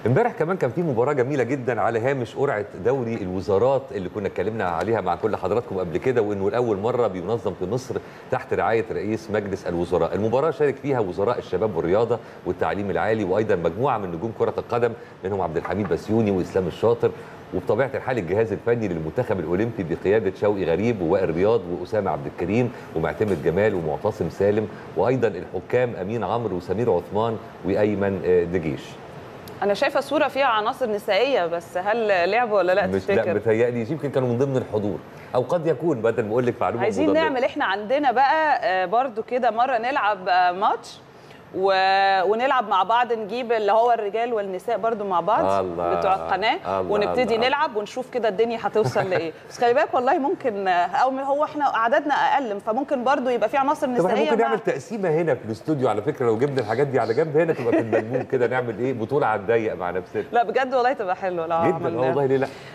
امبارح كمان كان في مباراه جميله جدا على هامش قرعه دوري الوزارات اللي كنا اتكلمنا عليها مع كل حضراتكم قبل كده وانه لاول مره بينظم في مصر تحت رعايه رئيس مجلس الوزراء المباراه شارك فيها وزراء الشباب والرياضه والتعليم العالي وايضا مجموعه من نجوم كره القدم منهم عبد الحميد بسيوني واسلام الشاطر وبطبيعه الحال الجهاز الفني للمنتخب الاولمبي بقياده شوقي غريب ووائل رياض واسامه عبد الكريم ومعتمد جمال ومعتصم سالم وايضا الحكام امين عمرو وسمير عثمان وايمن دجيش انا شايفه صوره فيها عناصر نسائيه بس هل لعبوا ولا لا مش تفتكر لا متهيألي يمكن كانوا من ضمن الحضور او قد يكون بدل ما اقول لك معلومه عايزين مضادة. نعمل احنا عندنا بقى آه، برضو كده مره نلعب آه، ماتش و... ونلعب مع بعض نجيب اللي هو الرجال والنساء برضو مع بعض الله. بتوع القناه الله، ونبتدي الله. نلعب ونشوف كده الدنيا هتوصل لايه بس خلي بالك والله ممكن آه، او هو احنا عددنا اقل فممكن برضو يبقى في عناصر طب احنا نسائيه ممكن مع- نعمل تقسيمه هنا في الاستوديو على فكره لو جبنا الحاجات دي على جنب هنا تبقى في المجموع كده نعمل ايه بطوله على الضيق مع نفسنا لا بجد والله تبقى حلوه لو جدا اه عملناها. والله ليه لا